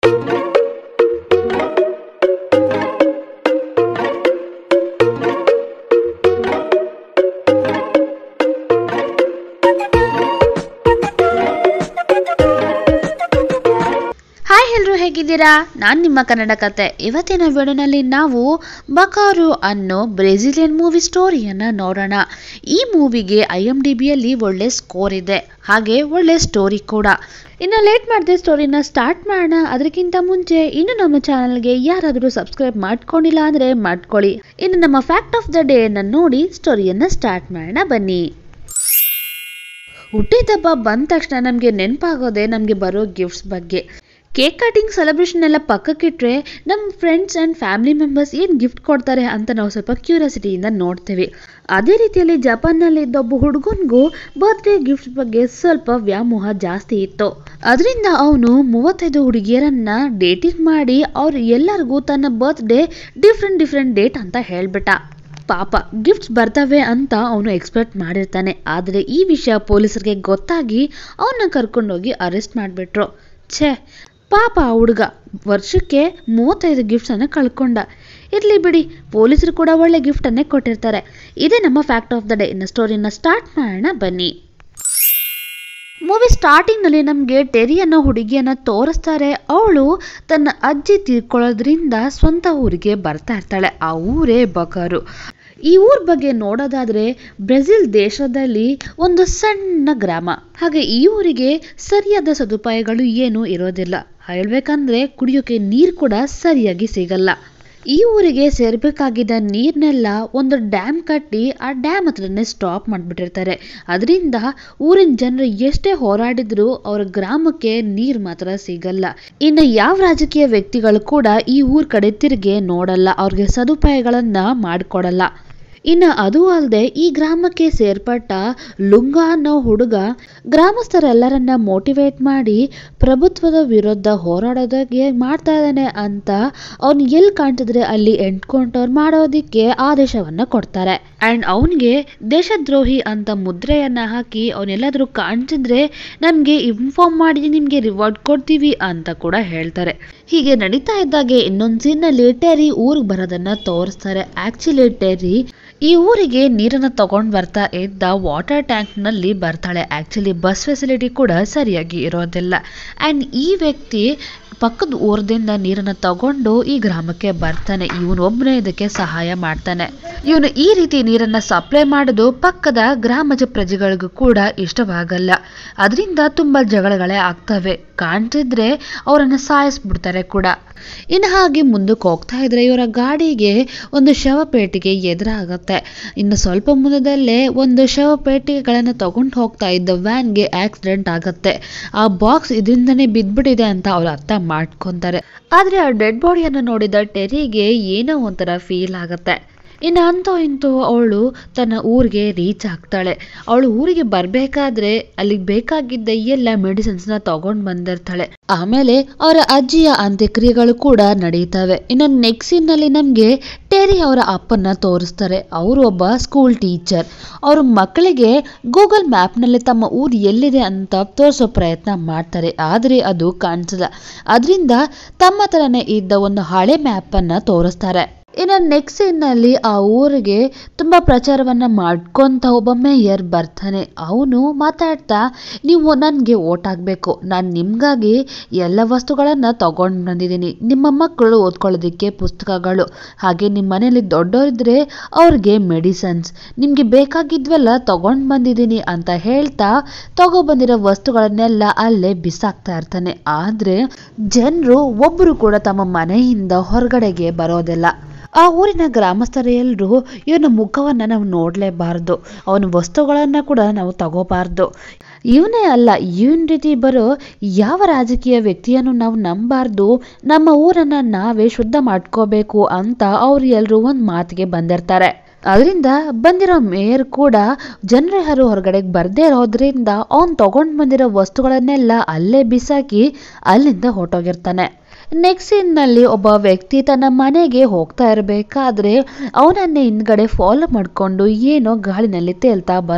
hi ಎಲ್ರು ಹೇಗಿದ್ದೀರಾ ನಾನು ನಿಮ್ಮ ಕನ್ನಡ ಕತೆ ಇವತ್ತಿನ ವಿಡಿಯೋನಲ್ಲಿ ನಾವು ಬಕಾರು ಅನ್ನೋ ಬ್ರೆಜಿಲಿಯನ್ ಮೂವಿ ಸ್ಟೋರಿಯನ್ನು ನೋಡೋಣ ಈ ಮೂವಿಗೆ ಐ ಎಮ್ ಡಿ ಬಿಯಲ್ಲಿ ಒಳ್ಳೆ ಸ್ಕೋರ್ ಇದೆ ಹಾಗೆ ಒಳ್ಳೆ ಸ್ಟೋರಿ ಕೂಡ ಇನ್ನು ಲೇಟ್ ಮಾಡದೆ ಸ್ಟೋರಿನ ಸ್ಟಾರ್ಟ್ ಮಾಡೋಣ ಅದಕ್ಕಿಂತ ಮುಂಚೆ ಇನ್ನು ನಮ್ಮ ಚಾನಲ್ಗೆ ಯಾರಾದರೂ ಸಬ್ಸ್ಕ್ರೈಬ್ ಮಾಡ್ಕೊಂಡಿಲ್ಲ ಅಂದರೆ ಮಾಡ್ಕೊಳ್ಳಿ ಇನ್ನು ನಮ್ಮ ಫ್ಯಾಕ್ಟ್ ಆಫ್ ದ ಡೇಯನ್ನು ನೋಡಿ ಸ್ಟೋರಿಯನ್ನು ಸ್ಟಾರ್ಟ್ ಮಾಡೋಣ ಬನ್ನಿ ಹುಟ್ಟಿದಬ್ಬ ಬಂದ ತಕ್ಷಣ ನಮಗೆ ನೆನಪಾಗೋದೆ ನಮಗೆ ಬರೋ ಗಿಫ್ಟ್ಸ್ ಬಗ್ಗೆ ಕೇಕ್ ಕಟಿಂಗ್ ಸೆಲೆಬ್ರೇಷನ್ ಎಲ್ಲ ಪಕ್ಕಕ್ಕಿಟ್ರೆ ನಮ್ಮ ಫ್ರೆಂಡ್ಸ್ ಆ್ಯಂಡ್ ಫ್ಯಾಮಿಲಿ ಮೆಂಬರ್ಸ್ ಏನು ಗಿಫ್ಟ್ ಕೊಡ್ತಾರೆ ಅಂತ ನಾವು ಸ್ವಲ್ಪ ಕ್ಯೂರಿಯಾಸಿಟಿಯಿಂದ ನೋಡ್ತೀವಿ ಅದೇ ರೀತಿಯಲ್ಲಿ ಜಪಾನ್ನಲ್ಲಿ ಇದ್ದ ಒಬ್ಬ ಹುಡುಗನಿಗೂ ಬರ್ತ್ಡೇ ಗಿಫ್ಟ್ಸ್ ಬಗ್ಗೆ ಸ್ವಲ್ಪ ವ್ಯಾಮೋಹ ಜಾಸ್ತಿ ಇತ್ತು ಅದರಿಂದ ಅವನು ಮೂವತ್ತೈದು ಹುಡುಗಿಯರನ್ನ ಡೇಟಿಂಗ್ ಮಾಡಿ ಅವ್ರು ಎಲ್ಲರಿಗೂ ತನ್ನ ಬರ್ತ್ಡೇ ಡಿಫ್ರೆಂಟ್ ಡಿಫ್ರೆಂಟ್ ಡೇಟ್ ಅಂತ ಹೇಳ್ಬಿಟ್ಟ ಪಾಪ ಗಿಫ್ಟ್ಸ್ ಬರ್ತವೆ ಅಂತ ಅವನು ಎಕ್ಸ್ಪೆಕ್ಟ್ ಮಾಡಿರ್ತಾನೆ ಆದರೆ ಈ ವಿಷಯ ಪೊಲೀಸರಿಗೆ ಗೊತ್ತಾಗಿ ಅವನ್ನ ಕರ್ಕೊಂಡೋಗಿ ಅರೆಸ್ಟ್ ಮಾಡಿಬಿಟ್ರು ಛೇ ಪಾಪ ಆ ಹುಡುಗ ವರ್ಷಕ್ಕೆ ಮೂವತ್ತೈದು ಗಿಫ್ಟ್ಸನ್ನು ಕಳ್ಕೊಂಡ ಇರಲಿ ಬಿಡಿ ಪೊಲೀಸರು ಕೂಡ ಒಳ್ಳೆ ಗಿಫ್ಟನ್ನೇ ಕೊಟ್ಟಿರ್ತಾರೆ ಇದೇ ನಮ್ಮ ಫ್ಯಾಕ್ಟ್ ಆಫ್ ದ ಡೇ ಇನ್ನು ಸ್ಟೋರಿನ ಸ್ಟಾರ್ಟ್ ಮಾಡೋಣ ಬನ್ನಿ ಮೂವಿ ಸ್ಟಾರ್ಟಿಂಗ್ನಲ್ಲಿ ನಮಗೆ ಟೆರಿ ಅನ್ನೋ ಹುಡುಗಿಯನ್ನ ತೋರಿಸ್ತಾರೆ ಅವಳು ತನ್ನ ಅಜ್ಜಿ ತೀರ್ಕೊಳ್ಳೋದ್ರಿಂದ ಸ್ವಂತ ಊರಿಗೆ ಬರ್ತಾ ಇರ್ತಾಳೆ ಆ ಊರೇ ಬಕಾರು ಈ ಊರ ಬಗ್ಗೆ ನೋಡೋದಾದ್ರೆ ಬ್ರೆಜಿಲ್ ದೇಶದಲ್ಲಿ ಒಂದು ಸಣ್ಣ ಗ್ರಾಮ ಹಾಗೆ ಈ ಊರಿಗೆ ಸರಿಯಾದ ಸದುಪಾಯಗಳು ಏನೂ ಇರೋದಿಲ್ಲ ಹೇಳ್ಬೇಕಂದ್ರೆ ಕುಡಿಯೋಕೆ ನೀರು ಕೂಡ ಸರಿಯಾಗಿ ಸಿಗಲ್ಲ ಈ ಊರಿಗೆ ಸೇರ್ಬೇಕಾಗಿದ್ದ ನೀರ್ನೆಲ್ಲ ಒಂದು ಡ್ಯಾಮ್ ಕಟ್ಟಿ ಆ ಡ್ಯಾಮ್ ಹತ್ರನೇ ಸ್ಟಾಪ್ ಮಾಡಿಬಿಟ್ಟಿರ್ತಾರೆ ಅದರಿಂದ ಊರಿನ ಜನರು ಎಷ್ಟೇ ಹೋರಾಡಿದ್ರು ಅವ್ರ ಗ್ರಾಮಕ್ಕೆ ನೀರ್ ಮಾತ್ರ ಸಿಗಲ್ಲ ಇನ್ನು ಯಾವ ರಾಜಕೀಯ ವ್ಯಕ್ತಿಗಳು ಕೂಡ ಈ ಊರ್ ಕಡೆ ತಿರುಗಿ ನೋಡಲ್ಲ ಅವ್ರಿಗೆ ಸದುಪಾಯಗಳನ್ನ ಮಾಡಿಕೊಡಲ್ಲ ಇನ್ನು ಅದು ಅಲ್ಲದೆ ಈ ಗ್ರಾಮಕ್ಕೆ ಸೇರ್ಪಟ್ಟ ಲುಂಗ ಅನ್ನೋ ಹುಡುಗ ಗ್ರಾಮಸ್ಥರೆಲ್ಲರನ್ನ ಮೋಟಿವೇಟ್ ಮಾಡಿ ಪ್ರಭುತ್ವದ ವಿರುದ್ಧ ಹೋರಾಡೋದಕ್ಕೆ ಮಾಡ್ತಾ ಇದ್ದಾನೆ ಅಂತ ಅವ್ನು ಎಲ್ಲಿ ಕಾಣ್ತಿದ್ರೆ ಅಲ್ಲಿ ಎನ್ಕೌಂಟರ್ ಮಾಡೋದಿಕ್ಕೆ ಆದೇಶವನ್ನ ಕೊಡ್ತಾರೆ ಅಂಡ್ ಅವನಿಗೆ ದೇಶದ್ರೋಹಿ ಅಂತ ಮುದ್ರೆಯನ್ನ ಹಾಕಿ ಅವನೆಲ್ಲಾದ್ರೂ ಕಾಣ್ತಿದ್ರೆ ನಮಗೆ ಇನ್ಫಾರ್ಮ್ ಮಾಡಿ ನಿಮಗೆ ರಿವಾರ್ಡ್ ಕೊಡ್ತೀವಿ ಅಂತ ಕೂಡ ಹೇಳ್ತಾರೆ ಹೀಗೆ ನಡೀತಾ ಇದ್ದಾಗೆ ಇನ್ನೊಂದು ಸೀನಲ್ಲಿ ಟೆರಿ ಊರಿಗೆ ಬರೋದನ್ನ ತೋರಿಸ್ತಾರೆ ಆಕ್ಚುಲಿ ಟೆರಿ ಈ ಊರಿಗೆ ನೀರನ್ನು ತಗೊಂಡ್ ಬರ್ತಾ ಇದ್ದ ವಾಟರ್ ಟ್ಯಾಂಕ್ ನಲ್ಲಿ ಬರ್ತಾಳೆ ಆಕ್ಚುಲಿ ಬಸ್ ಫೆಸಿಲಿಟಿ ಕೂಡ ಸರಿಯಾಗಿ ಇರೋದಿಲ್ಲ ಅಂಡ್ ಈ ವ್ಯಕ್ತಿ ಪಕ್ಕದ ಊರದಿಂದ ನೀರನ್ನು ತಗೊಂಡು ಈ ಗ್ರಾಮಕ್ಕೆ ಬರ್ತಾನೆ ಇವನು ಒಬ್ಬನೇ ಇದಕ್ಕೆ ಸಹಾಯ ಮಾಡ್ತಾನೆ ಇವನು ಈ ರೀತಿ ನೀರನ್ನ ಸಪ್ಲೈ ಮಾಡೋದು ಪಕ್ಕದ ಗ್ರಾಮದ ಪ್ರಜೆಗಳಿಗೂ ಕೂಡ ಇಷ್ಟವಾಗಲ್ಲ ಅದರಿಂದ ತುಂಬಾ ಜಗಳಗಳೇ ಆಗ್ತವೆ ಕಾಣ್ತಿದ್ರೆ ಅವರನ್ನ ಸಾಯಿಸ್ಬಿಡ್ತಾರೆ ಕೂಡ ಇನ್ನು ಹಾಗೆ ಮುಂದಕ್ಕೆ ಹೋಗ್ತಾ ಇದ್ರೆ ಇವರ ಗಾಡಿಗೆ ಒಂದು ಶವಪೇಟಿಗೆ ಎದುರಾಗತ್ತೆ ಇನ್ನು ಸ್ವಲ್ಪ ಮುಂದದಲ್ಲೇ ಒಂದು ಶವಪೇಟಿಗೆಗಳನ್ನು ತಗೊಂಡು ಹೋಗ್ತಾ ಇದ್ದ ವ್ಯಾನ್ಗೆ ಆಕ್ಸಿಡೆಂಟ್ ಆಗತ್ತೆ ಆ ಬಾಕ್ಸ್ ಇದರಿಂದನೇ ಬಿದ್ದ್ಬಿಟ್ಟಿದೆ ಅಂತ ಅವ್ರು ಅರ್ಥ ಮಾಡ್ಕೊಂತಾರೆ ಆದ್ರೆ ಆ ಡೆಡ್ ಬಾಡಿಯನ್ನು ನೋಡಿದ ಟೆರಿಗೆ ಏನೋ ಒಂಥರ ಫೀಲ್ ಆಗತ್ತೆ ಇನ್ನು ಅಂತೂ ಇಂತೂ ಅವಳು ತನ್ನ ಊರಿಗೆ ರೀಚ್ ಆಗ್ತಾಳೆ ಅವಳು ಊರಿಗೆ ಬರಬೇಕಾದ್ರೆ ಅಲ್ಲಿಗೆ ಬೇಕಾಗಿದ್ದ ಎಲ್ಲ ಮೆಡಿಸಿನ್ಸ್ನ ತಗೊಂಡು ಬಂದಿರ್ತಾಳೆ ಆಮೇಲೆ ಅವರ ಅಜ್ಜಿಯ ಅಂತ್ಯಕ್ರಿಯೆಗಳು ಕೂಡ ನಡೀತವೆ ಇನ್ನು ನೆಕ್ಸ್ಟ್ ಸೀನ್ನಲ್ಲಿ ನಮಗೆ ಟೆರಿ ಅವರ ಅಪ್ಪನ್ನ ತೋರಿಸ್ತಾರೆ ಅವರು ಒಬ್ಬ ಸ್ಕೂಲ್ ಟೀಚರ್ ಅವ್ರ ಮಕ್ಕಳಿಗೆ ಗೂಗಲ್ ಮ್ಯಾಪ್ನಲ್ಲಿ ತಮ್ಮ ಊರು ಎಲ್ಲಿದೆ ಅಂತ ತೋರಿಸೋ ಪ್ರಯತ್ನ ಮಾಡ್ತಾರೆ ಆದರೆ ಅದು ಕಾಣಿಸಲ್ಲ ಅದರಿಂದ ತಮ್ಮ ಥರನೇ ಇದ್ದ ಒಂದು ಹಳೆ ಮ್ಯಾಪನ್ನು ತೋರಿಸ್ತಾರೆ ಇನ್ನು ನೆಕ್ಸ್ಟ್ ಸೀನ್ನಲ್ಲಿ ಆ ಊರಿಗೆ ತುಂಬ ಪ್ರಚಾರವನ್ನ ಮಾಡ್ಕೊಂತ ಒಬ್ಬ ಮೇಯರ್ ಬರ್ತಾನೆ ಅವನು ಮಾತಾಡ್ತಾ ನೀವು ನನಗೆ ಓಟ್ ಹಾಕಬೇಕು ನಾನು ನಿಮಗಾಗಿ ಎಲ್ಲ ವಸ್ತುಗಳನ್ನು ತಗೊಂಡು ಬಂದಿದ್ದೀನಿ ನಿಮ್ಮ ಮಕ್ಕಳು ಓದ್ಕೊಳ್ಳೋದಕ್ಕೆ ಪುಸ್ತಕಗಳು ಹಾಗೆ ನಿಮ್ಮ ಮನೇಲಿ ದೊಡ್ಡವರಿದ್ರೆ ಅವ್ರಿಗೆ ಮೆಡಿಸನ್ಸ್ ನಿಮಗೆ ಬೇಕಾಗಿದ್ವೆಲ್ಲ ತಗೊಂಡು ಬಂದಿದ್ದೀನಿ ಅಂತ ಹೇಳ್ತಾ ತಗೊಬಂದಿರೋ ವಸ್ತುಗಳನ್ನೆಲ್ಲ ಅಲ್ಲೇ ಬಿಸಾಕ್ತಾ ಇರ್ತಾನೆ ಆದರೆ ಜನರು ಒಬ್ಬರು ಕೂಡ ತಮ್ಮ ಮನೆಯಿಂದ ಹೊರಗಡೆಗೆ ಬರೋದಿಲ್ಲ ಆ ಊರಿನ ಗ್ರಾಮಸ್ಥರೆಲ್ಲರೂ ಇವನ ಮುಖವನ್ನು ನಾವು ನೋಡಲೇಬಾರ್ದು ಅವನ ವಸ್ತುಗಳನ್ನು ಕೂಡ ನಾವು ತಗೋಬಾರ್ದು ಇವನೇ ಅಲ್ಲ ಇವನ್ ರೀತಿ ಬರೋ ಯಾವ ರಾಜಕೀಯ ವ್ಯಕ್ತಿಯನ್ನು ನಾವು ನಂಬಾರ್ದು ನಮ್ಮ ಊರನ್ನ ನಾವೇ ಶುದ್ಧ ಮಾಡ್ಕೋಬೇಕು ಅಂತ ಅವ್ರು ಎಲ್ಲರೂ ಒಂದು ಮಾತಿಗೆ ಬಂದಿರ್ತಾರೆ ಅದರಿಂದ ಬಂದಿರೋ ಮೇಯರ್ ಕೂಡ ಜನರು ಯಾರು ಹೊರಗಡೆಗೆ ಬರ್ದೇ ಇರೋದ್ರಿಂದ ಅವ್ನು ತಗೊಂಡು ಬಂದಿರೋ ವಸ್ತುಗಳನ್ನೆಲ್ಲ ಅಲ್ಲೇ ಬಿಸಾಕಿ ಅಲ್ಲಿಂದ ಹೊರಟೋಗಿರ್ತಾನೆ ನೆಕ್ಸ್ಟ್ ಸೀನ್ನಲ್ಲಿ ಒಬ್ಬ ವ್ಯಕ್ತಿ ತನ್ನ ಮನೆಗೆ ಹೋಗ್ತಾ ಇರಬೇಕಾದ್ರೆ ಅವನನ್ನೇ ಹಿಂದ್ಗಡೆ ಫಾಲೋ ಮಾಡಿಕೊಂಡು ಏನೋ ಗಾಳಿನಲ್ಲಿ ತೇಲ್ತಾ ಬರುತ್ತೆ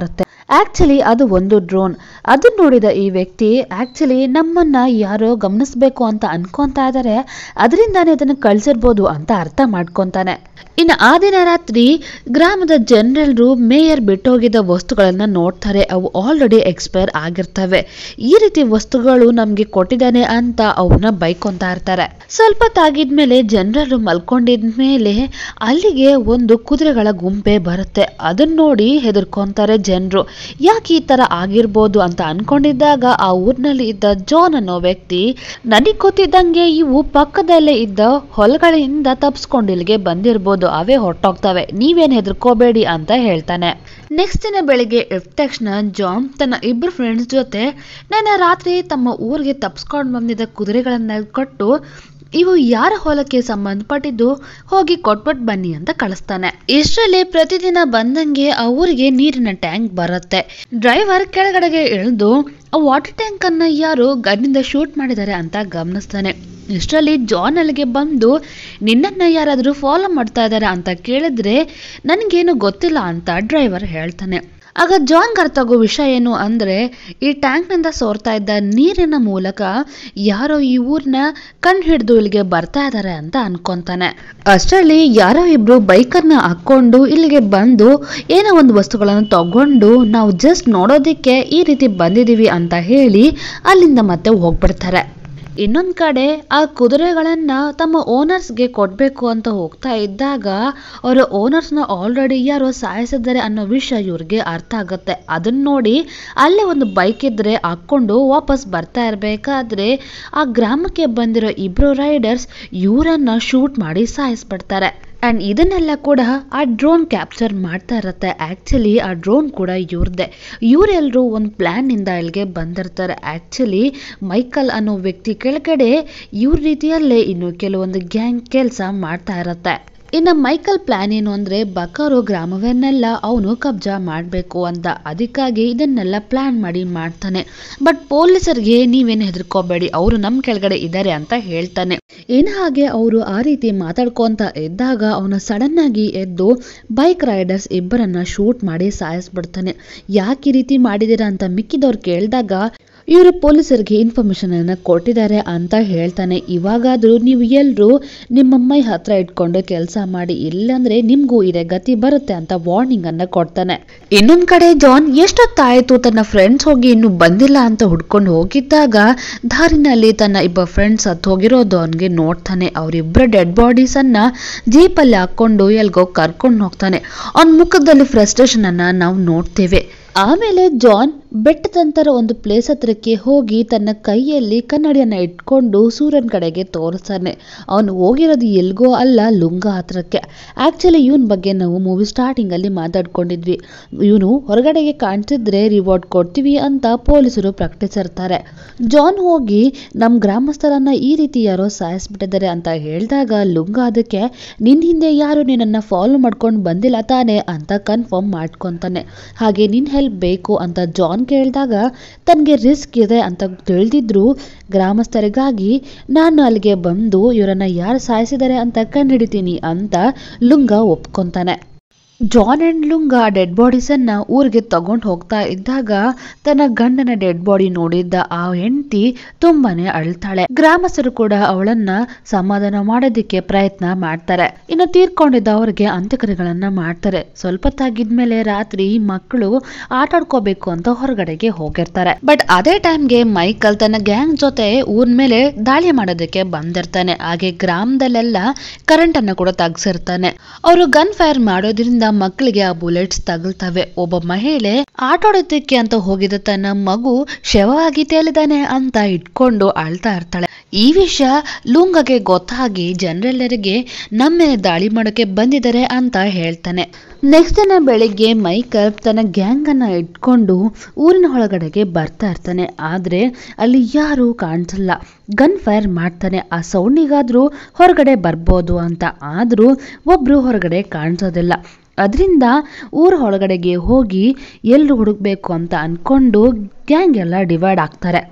ಆಕ್ಚುಲಿ ಅದು ಒಂದು ಡ್ರೋನ್ ಅದನ್ನ ನೋಡಿದ ಈ ವ್ಯಕ್ತಿ ಆಕ್ಚುಲಿ ನಮ್ಮನ್ನ ಯಾರೋ ಗಮನಿಸ್ಬೇಕು ಅಂತ ಅನ್ಕೊಂತಾ ಇದ್ದಾರೆ ಅದರಿಂದಾನೇ ಅದನ್ನು ಕಳ್ಸಿರ್ಬೋದು ಅಂತ ಅರ್ಥ ಮಾಡ್ಕೊಂತಾನೆ ಇನ್ನು ಆ ದಿನ ರಾತ್ರಿ ಗ್ರಾಮದ ಜನರಲ್ರು ಮೇಯರ್ ಬಿಟ್ಟೋಗಿದ್ದ ವಸ್ತುಗಳನ್ನ ನೋಡ್ತಾರೆ ಅವು ಆಲ್ರೆಡಿ ಎಕ್ಸ್ಪೈರ್ ಆಗಿರ್ತವೆ ಈ ರೀತಿ ವಸ್ತುಗಳು ನಮ್ಗೆ ಕೊಟ್ಟಿದ್ದಾನೆ ಅಂತ ಅವನ್ನ ಬೈಕೊಂತಾ ಇರ್ತಾರೆ ಸ್ವಲ್ಪ ತಾಗಿದ್ಮೇಲೆ ಜನರಲ್ರು ಮಲ್ಕೊಂಡಿದ್ಮೇಲೆ ಅಲ್ಲಿಗೆ ಒಂದು ಕುದುರೆಗಳ ಗುಂಪೆ ಬರುತ್ತೆ ಅದನ್ನ ನೋಡಿ ಹೆದರ್ಕೊಂತಾರೆ ಜನರು ಯಾಕೆ ಈ ತರ ಆಗಿರ್ಬೋದು ಅಂತ ಅನ್ಕೊಂಡಿದ್ದಾಗ ಆ ಊರಿನಲ್ಲಿ ಇದ್ದ ಜಾನ್ ಅನ್ನೋ ವ್ಯಕ್ತಿ ನನಗ್ ಗೊತ್ತಿದ್ದಂಗೆ ಇವು ಪಕ್ಕದಲ್ಲೇ ಇದ್ದ ಹೊಲಗಳಿಂದ ತಪ್ಸ್ಕೊಂಡು ಇಲ್ಲಿಗೆ ಬಂದಿರ್ಬೋದು ಅವೇ ಹೊಟ್ಟೋಗ್ತವೆ ನೀವೇನ್ ಹೆದರ್ಕೋಬೇಡಿ ಅಂತ ಹೇಳ್ತಾನೆ ನೆಕ್ಸ್ಟ್ ದಿನ ಬೆಳಿಗ್ಗೆ ಎದ್ದ ತಕ್ಷಣ ಜಾನ್ ತನ್ನ ಇಬ್ಬರು ಫ್ರೆಂಡ್ಸ್ ಜೊತೆ ನನ್ನ ರಾತ್ರಿ ತಮ್ಮ ಊರಿಗೆ ತಪ್ಸ್ಕೊಂಡು ಬಂದಿದ್ದ ಕುದುರೆಗಳನ್ನ ಕೊಟ್ಟು ಇವು ಯಾರ ಹೊಲಕ್ಕೆ ಸಂಬಂಧಪಟ್ಟಿದ್ದು ಹೋಗಿ ಕೊಟ್ಬಿಟ್ಟು ಬನ್ನಿ ಅಂತ ಕಳಿಸ್ತಾನೆ ಇಷ್ಟರಲ್ಲಿ ಪ್ರತಿದಿನ ಬಂದಂಗೆ ಆ ಊರಿಗೆ ನೀರಿನ ಟ್ಯಾಂಕ್ ಬರುತ್ತೆ ಡ್ರೈವರ್ ಕೆಳಗಡೆಗೆ ಇಳಿದು ಆ ವಾಟರ್ ಟ್ಯಾಂಕ್ ಅನ್ನ ಯಾರು ಗನ್ನಿಂದ ಶೂಟ್ ಮಾಡಿದ್ದಾರೆ ಅಂತ ಗಮನಿಸ್ತಾನೆ ಇಷ್ಟರಲ್ಲಿ ಜಾನ್ ಅಲ್ಲಿಗೆ ಬಂದು ನಿನ್ನನ್ನ ಯಾರಾದರೂ ಫಾಲೋ ಮಾಡ್ತಾ ಇದ್ದಾರೆ ಅಂತ ಕೇಳಿದ್ರೆ ನನಗೇನು ಗೊತ್ತಿಲ್ಲ ಅಂತ ಡ್ರೈವರ್ ಹೇಳ್ತಾನೆ ಆಗ ಜಾನ್ ಅರ್ಥ ಆಗೋ ವಿಷಯ ಏನು ಅಂದ್ರೆ ಈ ಟ್ಯಾಂಕ್ನಿಂದ ಸೋರ್ತಾ ಇದ್ದ ನೀರಿನ ಮೂಲಕ ಯಾರೋ ಈ ಊರ್ನ ಕಣ್ ಹಿಡಿದು ಇಲ್ಲಿಗೆ ಬರ್ತಾ ಇದ್ದಾರೆ ಅಂತ ಅನ್ಕೊಂತಾನೆ ಅಷ್ಟರಲ್ಲಿ ಯಾರೋ ಇಬ್ರು ಬೈಕನ್ನ ಹಾಕೊಂಡು ಇಲ್ಲಿಗೆ ಬಂದು ಏನೋ ಒಂದು ವಸ್ತುಗಳನ್ನು ತಗೊಂಡು ನಾವು ಜಸ್ಟ್ ನೋಡೋದಿಕ್ಕೆ ಈ ರೀತಿ ಬಂದಿದೀವಿ ಅಂತ ಹೇಳಿ ಅಲ್ಲಿಂದ ಮತ್ತೆ ಹೋಗ್ಬಿಡ್ತಾರೆ ಇನ್ನೊಂದ್ ಕಡೆ ಆ ಕುದುರೆಗಳನ್ನ ತಮ್ಮ ಓನರ್ಸ್ಗೆ ಕೊಡ್ಬೇಕು ಅಂತ ಹೋಗ್ತಾ ಇದ್ದಾಗ ಅವರ ಓನರ್ಸ್ನ ಆಲ್ರೆಡಿ ಯಾರೋ ಸಾಯಿಸಿದ್ದಾರೆ ಅನ್ನೋ ವಿಷಯ ಇವ್ರಿಗೆ ಅರ್ಥ ಆಗುತ್ತೆ ಅದನ್ನ ನೋಡಿ ಅಲ್ಲೇ ಒಂದು ಬೈಕ್ ಇದ್ರೆ ಹಾಕೊಂಡು ವಾಪಸ್ ಬರ್ತಾ ಇರ್ಬೇಕಾದ್ರೆ ಆ ಗ್ರಾಮಕ್ಕೆ ಬಂದಿರೋ ಇಬ್ರು ರೈಡರ್ಸ್ ಇವರನ್ನ ಶೂಟ್ ಮಾಡಿ ಸಾಯಿಸ್ಬಿಡ್ತಾರೆ ಅಂಡ್ ಇದನ್ನೆಲ್ಲ ಕೂಡ ಆ ಡ್ರೋನ್ ಕ್ಯಾಪ್ಚರ್ ಮಾಡ್ತಾ ಇರತ್ತೆ ಆಕ್ಚುಲಿ ಆ ಡ್ರೋನ್ ಕೂಡ ಇವ್ರದ್ದೆ ಇವರೆಲ್ಲರೂ ಒಂದು ಪ್ಲಾನ್ ಇಂದ ಇಲ್ಲಿಗೆ ಬಂದಿರ್ತಾರೆ ಆಕ್ಚುಲಿ ಮೈಕಲ್ ಅನ್ನೋ ವ್ಯಕ್ತಿ ಕೆಳಗಡೆ ಇವ್ರ ರೀತಿಯಲ್ಲೇ ಇನ್ನು ಕೆಲವೊಂದು ಗ್ಯಾಂಗ್ ಕೆಲಸ ಮಾಡ್ತಾ ಇರತ್ತೆ ಇನ್ನು ಮೈಕಲ್ ಪ್ಲಾನ್ ಏನು ಅಂದ್ರೆ ಬಕಾರೋ ಗ್ರಾಮವನ್ನೆಲ್ಲ ಅವನು ಕಬ್ಜಾ ಮಾಡಬೇಕು ಅಂತ ಅದಕ್ಕಾಗಿ ಇದನ್ನೆಲ್ಲ ಪ್ಲಾನ್ ಮಾಡಿ ಮಾಡ್ತಾನೆ ಬಟ್ ಪೊಲೀಸರಿಗೆ ನೀವೇನು ಹೆದರ್ಕೋಬೇಡಿ ಅವರು ನಮ್ಮ ಕೆಳಗಡೆ ಇದ್ದಾರೆ ಅಂತ ಹೇಳ್ತಾನೆ ಏನ್ ಹಾಗೆ ಅವರು ಆ ರೀತಿ ಮಾತಾಡ್ಕೊಂತ ಇದ್ದಾಗ ಅವನು ಸಡನ್ ಆಗಿ ಎದ್ದು ಬೈಕ್ ರೈಡರ್ಸ್ ಇಬ್ಬರನ್ನ ಶೂಟ್ ಮಾಡಿ ಸಾಯಿಸ್ಬಿಡ್ತಾನೆ ಯಾಕೆ ಈ ರೀತಿ ಮಾಡಿದೀರಾ ಅಂತ ಮಿಕ್ಕಿದವ್ರು ಕೇಳಿದಾಗ ಇವರು ಪೊಲೀಸರಿಗೆ ಇನ್ಫಾರ್ಮೇಶನ್ ಅನ್ನ ಕೊಟ್ಟಿದ್ದಾರೆ ಅಂತ ಹೇಳ್ತಾನೆ ಇವಾಗಾದ್ರೂ ನೀವು ಎಲ್ರು ನಿಮ್ಮ ಮೈ ಹತ್ರ ಇಟ್ಕೊಂಡು ಕೆಲಸ ಮಾಡಿ ಇಲ್ಲಾಂದ್ರೆ ನಿಮ್ಗೂ ಇದೇ ಗತಿ ಬರುತ್ತೆ ಅಂತ ವಾರ್ನಿಂಗ್ ಅನ್ನ ಕೊಡ್ತಾನೆ ಇನ್ನೊಂದ್ ಕಡೆ ಜಾನ್ ಎಷ್ಟೊತ್ತಾಯ್ತು ತನ್ನ ಫ್ರೆಂಡ್ಸ್ ಹೋಗಿ ಇನ್ನು ಬಂದಿಲ್ಲ ಅಂತ ಹುಡ್ಕೊಂಡು ಹೋಗಿದ್ದಾಗ ದಾರಿನಲ್ಲಿ ತನ್ನ ಇಬ್ಬ ಫ್ರೆಂಡ್ಸ್ ಹತ್ತು ಹೋಗಿರೋದು ಅವನಿಗೆ ನೋಡ್ತಾನೆ ಅವರಿಬ್ಬರ ಡೆಡ್ ಬಾಡೀಸ್ ಅನ್ನ ಜೀಪಲ್ಲಿ ಹಾಕೊಂಡು ಎಲ್ಗೋ ಕರ್ಕೊಂಡು ಹೋಗ್ತಾನೆ ಅವನ ಮುಖದಲ್ಲಿ ಫ್ರಸ್ಟ್ರೇಷನ್ ಅನ್ನ ನಾವು ನೋಡ್ತೇವೆ ಆಮೇಲೆ ಜಾನ್ ಬೆಟ್ಟದಂತರ ಒಂದು ಪ್ಲೇಸ್ ಹತ್ರಕ್ಕೆ ಹೋಗಿ ತನ್ನ ಕೈಯಲ್ಲಿ ಕನ್ನಡಿಯನ್ನ ಇಟ್ಕೊಂಡು ಸೂರ್ಯನ ಕಡೆಗೆ ತೋರಿಸ್ತಾನೆ ಅವನು ಹೋಗಿರೋದು ಎಲ್ಗೋ ಅಲ್ಲ ಲುಂಗ ಹತ್ರಕ್ಕೆ ಆಕ್ಚುಲಿ ಇವನ್ ಬಗ್ಗೆ ನಾವು ಮೂವಿ ಸ್ಟಾರ್ಟಿಂಗ್ ಅಲ್ಲಿ ಮಾತಾಡ್ಕೊಂಡಿದ್ವಿ ಇವನು ಹೊರಗಡೆಗೆ ಕಾಣಿಸಿದ್ರೆ ರಿವಾರ್ಡ್ ಕೊಡ್ತೀವಿ ಅಂತ ಪೊಲೀಸರು ಪ್ರಕಟಿಸಿರ್ತಾರೆ ಜಾನ್ ಹೋಗಿ ನಮ್ಮ ಗ್ರಾಮಸ್ಥರನ್ನ ಈ ರೀತಿ ಯಾರೋ ಸಾಯಿಸ್ಬಿಟ್ಟಿದ್ದಾರೆ ಅಂತ ಹೇಳಿದಾಗ ಲುಂಗ ಅದಕ್ಕೆ ನಿನ್ ಹಿಂದೆ ಯಾರು ನಿನ್ನನ್ನ ಫಾಲೋ ಮಾಡ್ಕೊಂಡು ಬಂದಿಲ್ಲ ತಾನೆ ಅಂತ ಕನ್ಫರ್ಮ್ ಮಾಡ್ಕೊಂತಾನೆ ಹಾಗೆ ನಿನ್ ಹೆಲ್ಪ್ ಬೇಕು ಅಂತ ಜಾನ್ ಕೇಳಿದಾಗ ತನಗೆ ರಿಸ್ಕ್ ಇದೆ ಅಂತ ತಿಳಿದಿದ್ರು ಗ್ರಾಮಸ್ಥರಿಗಾಗಿ ನಾನು ಅಲ್ಲಿಗೆ ಬಂದು ಇವರನ್ನ ಯಾರು ಸಾಯಿಸಿದ್ದಾರೆ ಅಂತ ಕಂಡುಹಿಡಿತೀನಿ ಅಂತ ಲುಂಗ ಒಪ್ಕೊಂತಾನೆ John and Lunga dead bodies ಅನ್ನ ಊರಿಗೆ ತಗೊಂಡು ಹೋಗ್ತಾ ಇದ್ದಾಗ ತನ್ನ ಗಂಡನ ಡೆಡ್ ಬಾಡಿ ನೋಡಿದ್ದ ಆ ಹೆಂಡತಿ ತುಂಬಾನೇ ಅಳ್ತಾಳೆ ಗ್ರಾಮಸ್ಥರು ಕೂಡ ಅವಳನ್ನ ಸಮಾಧಾನ ಮಾಡೋದಿಕ್ಕೆ ಪ್ರಯತ್ನ ಮಾಡ್ತಾರೆ ಇನ್ನು ತೀರ್ಕೊಂಡಿದ್ದ ಅವ್ರಿಗೆ ಅಂತ್ಯಕ್ರಿಯೆಗಳನ್ನ ಮಾಡ್ತಾರೆ ಸ್ವಲ್ಪ ತಾಗಿದ್ಮೇಲೆ ರಾತ್ರಿ ಮಕ್ಕಳು ಆಟ ಆಡ್ಕೋಬೇಕು ಅಂತ ಹೊರಗಡೆಗೆ ಹೋಗಿರ್ತಾರೆ ಬಟ್ ಅದೇ ಟೈಮ್ಗೆ ಮೈಕಲ್ ತನ್ನ ಗ್ಯಾಂಗ್ ಜೊತೆ ಊರ್ ಮೇಲೆ ದಾಳಿ ಮಾಡೋದಕ್ಕೆ ಬಂದಿರ್ತಾನೆ ಹಾಗೆ ಗ್ರಾಮದಲ್ಲೆಲ್ಲ ಕರೆಂಟ್ ಅನ್ನ ಕೂಡ ತೆಗ್ಸಿರ್ತಾನೆ ಅವರು ಗನ್ ಫೈರ್ ಮಾಡೋದ್ರಿಂದ ಮಕ್ಕಳಿಗೆ ಆ ಬುಲೆಟ್ಸ್ ತಗಲ್ತವೆ ಒಬ್ಬ ಮಹಿಳೆ ಆಟಾಡೋದಕ್ಕೆ ಅಂತ ಹೋಗಿದ ತನ್ನ ಮಗು ಶವವಾಗಿ ತೇಲಿದಾನೆ ಅಂತ ಇಟ್ಕೊಂಡು ಅಳ್ತಾ ಇರ್ತಾಳೆ ಈ ವಿಷಯ ಲುಂಗಗೆ ಗೊತ್ತಾಗಿ ಜನರೆಲ್ಲರಿಗೆ ನಮ್ಮ ಮೇಲೆ ದಾಳಿ ಮಾಡೋಕೆ ಬಂದಿದ್ದಾರೆ ಅಂತ ಹೇಳ್ತಾನೆ ನೆಕ್ಸ್ಟ್ ದಿನ ಬೆಳಿಗ್ಗೆ ಮೈಕಲ್ ತನ್ನ ಗ್ಯಾಂಗ್ ಅನ್ನ ಇಟ್ಕೊಂಡು ಊರಿನ ಒಳಗಡೆಗೆ ಬರ್ತಾ ಇರ್ತಾನೆ ಆದ್ರೆ ಅಲ್ಲಿ ಯಾರು ಕಾಣಿಸಲ್ಲ ಗನ್ ಫೈರ್ ಮಾಡ್ತಾನೆ ಆ ಸೌಂಡಿಗಾದ್ರೂ ಹೊರಗಡೆ ಬರ್ಬೋದು ಅಂತ ಆದ್ರೂ ಒಬ್ರು ಹೊರಗಡೆ ಕಾಣಿಸೋದಿಲ್ಲ ಅದರಿಂದ ಊರ ಒಳಗಡೆಗೆ ಹೋಗಿ ಎಲ್ರು ಹುಡುಕ್ಬೇಕು ಅಂತ ಅನ್ಕೊಂಡು ಗ್ಯಾಂಗ್ ಎಲ್ಲ ಡಿವೈಡ್ ಆಗ್ತಾರೆ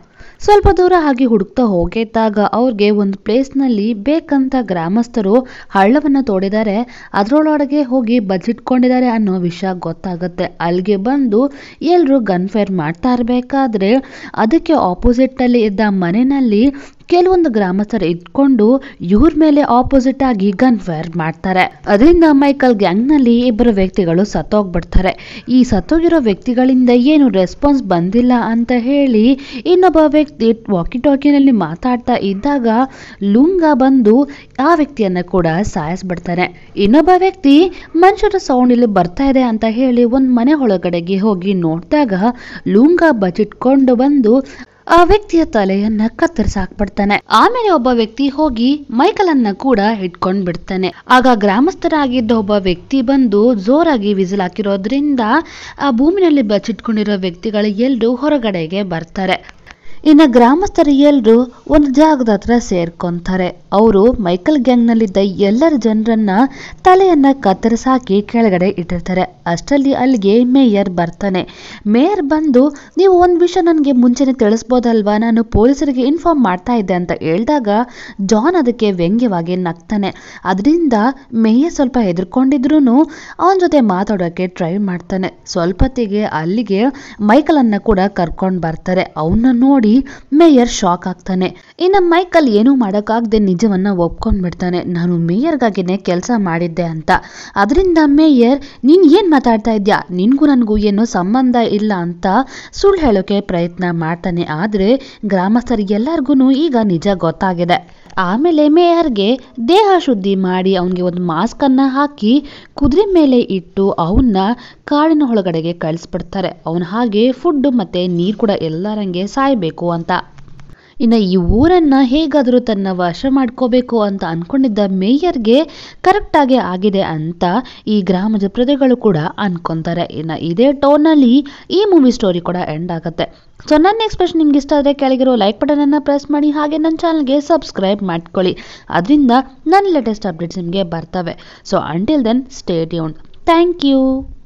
ಸ್ವಲ್ಪ ದೂರ ಹಾಗೆ ಹುಡುಕ್ತಾ ಹೋಗಿದ್ದಾಗ ಅವ್ರಿಗೆ ಒಂದು ಪ್ಲೇಸ್ನಲ್ಲಿ ಬೇಕಂತ ಗ್ರಾಮಸ್ಥರು ಹಳ್ಳವನ್ನ ತೋಡಿದ್ದಾರೆ ಅದರೊಳಗೆ ಹೋಗಿ ಬಚ್ಚಿಟ್ಕೊಂಡಿದ್ದಾರೆ ಅನ್ನೋ ವಿಷಯ ಗೊತ್ತಾಗುತ್ತೆ ಅಲ್ಲಿಗೆ ಬಂದು ಎಲ್ಲರೂ ಗನ್ ಫೈರ್ ಮಾಡ್ತಾ ಇರಬೇಕಾದ್ರೆ ಅದಕ್ಕೆ ಆಪೋಸಿಟ್ ಅಲ್ಲಿ ಇದ್ದ ಮನೆಯಲ್ಲಿ ಕೆಲವೊಂದು ಗ್ರಾಮಸ್ಥರು ಇಟ್ಕೊಂಡು ಇವ್ರ ಮೇಲೆ ಆಪೋಸಿಟ್ ಆಗಿ ಗನ್ ಫೈರ್ ಮಾಡ್ತಾರೆ ಅದರಿಂದ ಮೈಕಲ್ ಗ್ಯಾಂಗ್ ನಲ್ಲಿ ಇಬ್ಬರು ವ್ಯಕ್ತಿಗಳು ಸತ್ತೋಗ್ಬಿಡ್ತಾರೆ ಈ ಸತ್ತೋಗಿರೋ ವ್ಯಕ್ತಿಗಳಿಂದ ಏನು ರೆಸ್ಪಾನ್ಸ್ ಬಂದಿಲ್ಲ ಅಂತ ಹೇಳಿ ಇನ್ನೊಬ್ಬ ವ್ಯಕ್ತಿ ವಾಕಿ ಟಾಕಿನಲ್ಲಿ ಮಾತಾಡ್ತಾ ಇದ್ದಾಗ ಲುಂಗ ಬಂದು ಆ ವ್ಯಕ್ತಿಯನ್ನ ಕೂಡ ಸಾಯಿಸ್ಬಿಡ್ತಾನೆ ಇನ್ನೊಬ್ಬ ವ್ಯಕ್ತಿ ಮನುಷ್ಯರ ಸೌಂಡ್ ಇಲ್ಲಿ ಬರ್ತಾ ಇದೆ ಅಂತ ಹೇಳಿ ಒಂದ್ ಮನೆ ಒಳಗಡೆಗೆ ಹೋಗಿ ನೋಡಿದಾಗ ಲುಂಗ ಬಚ್ಚಿಟ್ಕೊಂಡು ಬಂದು ಆ ವ್ಯಕ್ತಿಯ ತಲೆಯನ್ನ ಕತ್ತರಿಸಾಕ್ಬಿಡ್ತಾನೆ ಆಮೇಲೆ ಒಬ್ಬ ವ್ಯಕ್ತಿ ಹೋಗಿ ಮೈಕಲ್ ಅನ್ನ ಕೂಡ ಹಿಡ್ಕೊಂಡ್ ಬಿಡ್ತಾನೆ ಆಗ ಗ್ರಾಮಸ್ಥರಾಗಿದ್ದ ಒಬ್ಬ ವ್ಯಕ್ತಿ ಬಂದು ಜೋರಾಗಿ ವಿಸಿಲ್ ಹಾಕಿರೋದ್ರಿಂದ ಆ ಭೂಮಿನಲ್ಲಿ ಬಚ್ಚಿಟ್ಕೊಂಡಿರೋ ವ್ಯಕ್ತಿಗಳು ಎಲ್ಲರೂ ಹೊರಗಡೆಗೆ ಬರ್ತಾರೆ ಇನ್ನು ಗ್ರಾಮಸ್ಥರು ಎಲ್ಲರೂ ಒಂದು ಜಾಗದ ಹತ್ರ ಸೇರ್ಕೊಂತಾರೆ ಅವರು ಮೈಕಲ್ ಗ್ಯಾಂಗ್ನಲ್ಲಿದ್ದ ಎಲ್ಲರ ಜನರನ್ನ ತಲೆಯನ್ನ ಕತ್ತರಿಸಾಕಿ ಕೆಳಗಡೆ ಇಟ್ಟಿರ್ತಾರೆ ಅಷ್ಟರಲ್ಲಿ ಅಲ್ಲಿಗೆ ಮೇಯರ್ ಬರ್ತಾನೆ ಮೇಯರ್ ಬಂದು ನೀವು ಒಂದು ವಿಷಯ ನನಗೆ ಮುಂಚೆನೆ ತಿಳಿಸ್ಬೋದಲ್ವಾ ನಾನು ಪೊಲೀಸರಿಗೆ ಇನ್ಫಾರ್ಮ್ ಮಾಡ್ತಾ ಇದ್ದೆ ಅಂತ ಹೇಳಿದಾಗ ಜಾನ್ ಅದಕ್ಕೆ ವ್ಯಂಗ್ಯವಾಗಿ ನಗ್ತಾನೆ ಅದರಿಂದ ಮೇಯರ್ ಸ್ವಲ್ಪ ಹೆದರ್ಕೊಂಡಿದ್ರು ಅವನ ಜೊತೆ ಮಾತಾಡೋಕ್ಕೆ ಟ್ರೈ ಮಾಡ್ತಾನೆ ಸ್ವಲ್ಪತ್ತಿಗೆ ಅಲ್ಲಿಗೆ ಮೈಕಲನ್ನ ಕೂಡ ಕರ್ಕೊಂಡು ಬರ್ತಾರೆ ಅವನ್ನ ನೋಡಿ ಮೇಯರ್ ಶಾಕ್ ಆಗ್ತಾನೆ ಇನ್ನು ಮೈಕಲ್ ಏನೂ ಮಾಡೋಕ್ಕಾಗದೆ ನಿಜವನ್ನ ಒಪ್ಕೊಂಡ್ಬಿಡ್ತಾನೆ ನಾನು ಮೇಯರ್ಗಾಗಿನೇ ಕೆಲಸ ಮಾಡಿದ್ದೆ ಅಂತ ಅದರಿಂದ ಮೇಯರ್ ನೀನ್ ಏನ್ ಮಾತಾಡ್ತಾ ಇದ್ಯಾ ನಿನ್ಗೂ ನನಗೂ ಏನೋ ಸಂಬಂಧ ಇಲ್ಲ ಅಂತ ಸುಳ್ಳು ಹೇಳೋಕೆ ಪ್ರಯತ್ನ ಮಾಡ್ತಾನೆ ಆದ್ರೆ ಗ್ರಾಮಸ್ಥರಿಗೆಲ್ಲರಿಗೂ ಈಗ ನಿಜ ಗೊತ್ತಾಗಿದೆ ಆಮೇಲೆ ಮೇಯರ್ಗೆ ದೇಹ ಶುದ್ಧಿ ಮಾಡಿ ಅವನಿಗೆ ಒಂದು ಮಾಸ್ಕ್ ಅನ್ನ ಹಾಕಿ ಕುದುರೆ ಮೇಲೆ ಇಟ್ಟು ಅವನ್ನ ಕಾಡಿನ ಒಳಗಡೆಗೆ ಕಳಿಸ್ಬಿಡ್ತಾರೆ ಅವನ ಹಾಗೆ ಫುಡ್ ಮತ್ತೆ ನೀರು ಕೂಡ ಎಲ್ಲರಂಗೆ ಸಾಯ್ಬೇಕು ಅಂತ ಇನ್ನು ಈ ಊರನ್ನ ಹೇಗಾದರೂ ತನ್ನ ವಶ ಮಾಡ್ಕೋಬೇಕು ಅಂತ ಅನ್ಕೊಂಡಿದ್ದ ಮೇಯರ್ಗೆ ಕರೆಕ್ಟಾಗಿ ಆಗಿದೆ ಅಂತ ಈ ಗ್ರಾಮದ ಪ್ರಜೆಗಳು ಕೂಡ ಅನ್ಕೊಂತಾರೆ ಇನ್ನು ಇದೇ ಟೋನಲ್ಲಿ ಈ ಮೂವಿ ಸ್ಟೋರಿ ಕೂಡ ಎಂಡ್ ಆಗುತ್ತೆ ಸೊ ನನ್ನ ಎಕ್ಸ್ಪ್ರೆಷನ್ ನಿಮ್ಗೆ ಇಷ್ಟ ಆದರೆ ಕೆಳಗಿರೋ ಲೈಕ್ ಬಟನನ್ನು ಪ್ರೆಸ್ ಮಾಡಿ ಹಾಗೆ ನನ್ನ ಚಾನಲ್ಗೆ ಸಬ್ಸ್ಕ್ರೈಬ್ ಮಾಡ್ಕೊಳ್ಳಿ ಅದರಿಂದ ನನ್ನ ಲೇಟೆಸ್ಟ್ ಅಪ್ಡೇಟ್ಸ್ ನಿಮಗೆ ಬರ್ತವೆ so until then stay tune thank you